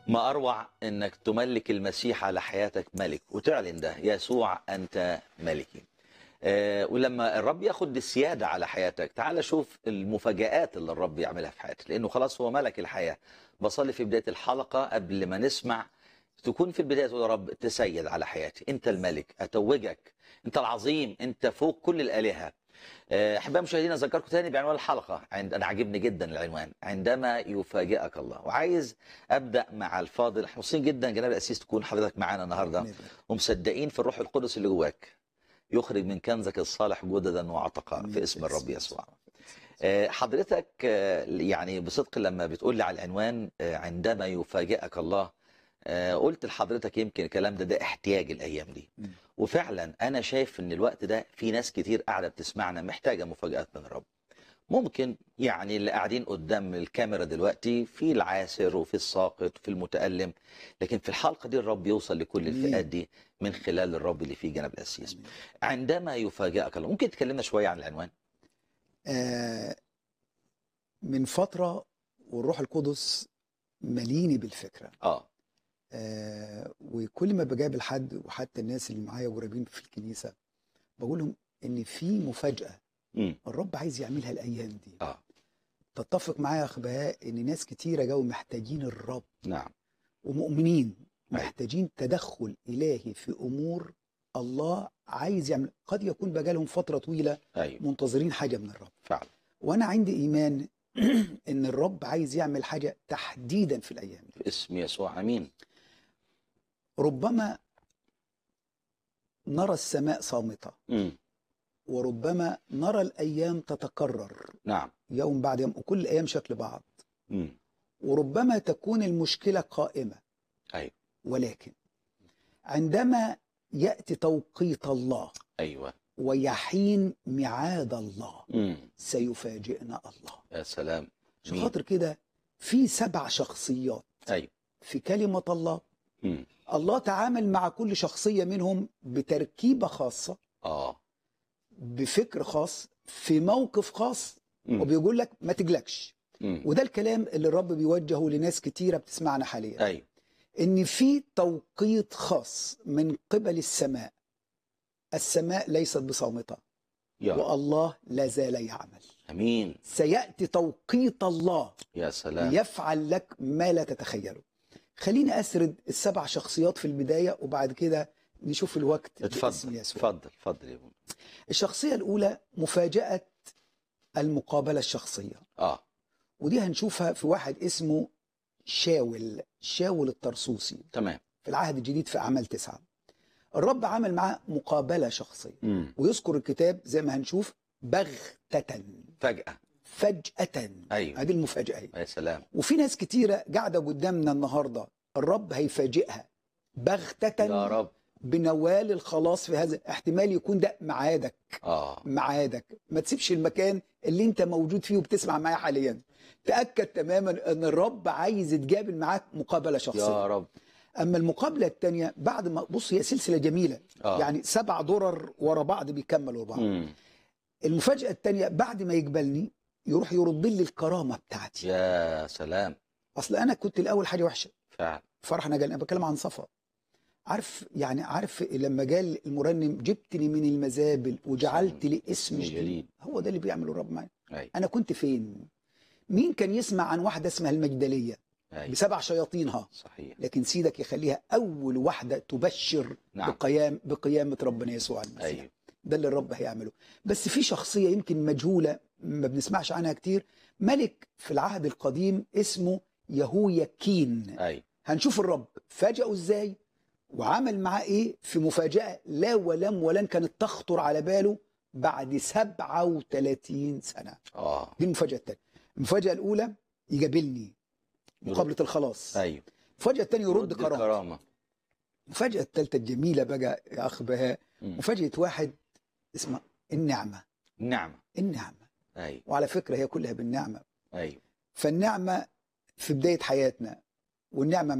ما أروع أنك تملك المسيح على حياتك ملك وتعلن ده يسوع أنت ملكي آه، ولما الرب ياخد السيادة على حياتك تعال شوف المفاجآت اللي الرب يعملها في حياتك لأنه خلاص هو ملك الحياة بصلي في بداية الحلقة قبل ما نسمع تكون في البداية تقول يا رب تسيد على حياتي أنت الملك أتوجك أنت العظيم أنت فوق كل الآلهة آه، أحبائي المشاهدين أذكركم تاني بعنوان الحلقة عند أنا عاجبني جدا العنوان عندما يفاجئك الله وعايز أبدأ مع الفاضل احنا مبسوطين جدا جناب الأسيس تكون حضرتك معانا النهاردة ومصدقين في الروح القدس اللي جواك يخرج من كنزك الصالح جددا وعتقا في اسم الرب يسوع آه، حضرتك آه، يعني بصدق لما بتقول لي على العنوان آه، عندما يفاجئك الله آه، قلت لحضرتك يمكن الكلام ده ده احتياج الايام دي مم. وفعلا انا شايف ان الوقت ده في ناس كتير قاعده بتسمعنا محتاجه مفاجات من الرب ممكن يعني اللي قاعدين قدام الكاميرا دلوقتي في العاسر وفي الساقط وفي المتألم لكن في الحلقة دي الرب يوصل لكل أمين. الفئات دي من خلال الرب اللي فيه جنب الأسيس آمين. عندما يفاجئك الله ممكن تكلمنا شوية عن العنوان آه، من فترة والروح القدس مليني بالفكرة اه آه، وكل ما بجابل حد وحتى الناس اللي معايا قريبين في الكنيسة بقول لهم ان في مفاجأة امم الرب عايز يعملها الايام دي اه تتفق معايا يا اخ بهاء ان ناس كتيرة جو محتاجين الرب نعم ومؤمنين أيوة. محتاجين تدخل الهي في امور الله عايز يعمل قد يكون بقالهم فترة طويلة ايوه منتظرين حاجة من الرب فعلا وانا عندي ايمان ان الرب عايز يعمل حاجه تحديدا في الايام دي في اسم يسوع امين ربما نرى السماء صامته امم وربما نرى الايام تتكرر نعم يوم بعد يوم وكل الايام شكل بعض امم وربما تكون المشكله قائمه ايوه ولكن عندما ياتي توقيت الله ايوه ويحين ميعاد الله امم سيفاجئنا الله يا سلام عشان مين؟ خاطر كده في سبع شخصيات ايوه في كلمه الله امم الله تعامل مع كل شخصية منهم بتركيبة خاصة اه بفكر خاص في موقف خاص مم. وبيقول لك ما تجلكش مم. وده الكلام اللي الرب بيوجهه لناس كتيرة بتسمعنا حاليا ايوه ان في توقيت خاص من قبل السماء السماء ليست بصامتة يا رب. والله لا زال يعمل امين سيأتي توقيت الله يا سلام يفعل لك ما لا تتخيله خليني أسرد السبع شخصيات في البداية وبعد كده نشوف الوقت باسم اتفضل يسوع اتفضل اتفضل يا ابونا الشخصية الأولى مفاجأة المقابلة الشخصية اه ودي هنشوفها في واحد اسمه شاول شاول الطرسوسي تمام في العهد الجديد في أعمال تسعة الرب عمل معاه مقابلة شخصية امم ويذكر الكتاب زي ما هنشوف بغتة فجأة فجأة ايوه هذه المفاجأة هي. يا سلام وفي ناس كتيرة قاعدة قدامنا النهاردة الرب هيفاجئها بغتة يا رب بنوال الخلاص في هذا احتمال يكون ده ميعادك اه ميعادك ما تسيبش المكان اللي انت موجود فيه وبتسمع معايا حاليا تأكد تماما ان الرب عايز يتقابل معاك مقابلة يا شخصية رب اما المقابلة التانية بعد ما بص هي سلسلة جميلة اه يعني سبع درر ورا بعض بيكملوا بعض امم المفاجأة التانية بعد ما يقبلني يروح يرد لي الكرامة بتاعتي يا سلام اصل انا كنت الاول حاجة وحشة فعلا فرح نجال انا بتكلم عن صفا عارف يعني عارف لما قال المرنم جبتني من المزابل وجعلت لي اسم اسم جديد جديد. هو ده اللي بيعمله الرب معايا ايوه انا كنت فين مين كان يسمع عن واحده اسمها المجدليه ايوه بسبع شياطينها صحيح لكن سيدك يخليها اول واحده تبشر نعم بقيام بقيامه ربنا يسوع المسيح ايوه ده اللي الرب هيعمله بس في شخصيه يمكن مجهوله ما بنسمعش عنها كتير ملك في العهد القديم اسمه يهوياكين ايوه هنشوف الرب فاجأه ازاي وعمل معاه ايه في مفاجأة لا ولم ولن كانت تخطر على باله بعد 37 سنة اه دي المفاجأة الثانية المفاجأة الأولى يقابلني مقابلة الخلاص ايوه المفاجأة الثانية يرد رد كرامة الكرامة المفاجأة الثالثة الجميلة بقى يا أخ بهاء مم. مفاجأة واحد اسمها النعمة نعمة النعمة ايوه وعلى فكرة هي كلها بالنعمة ايوه فالنعمة في بداية حياتنا والنعمة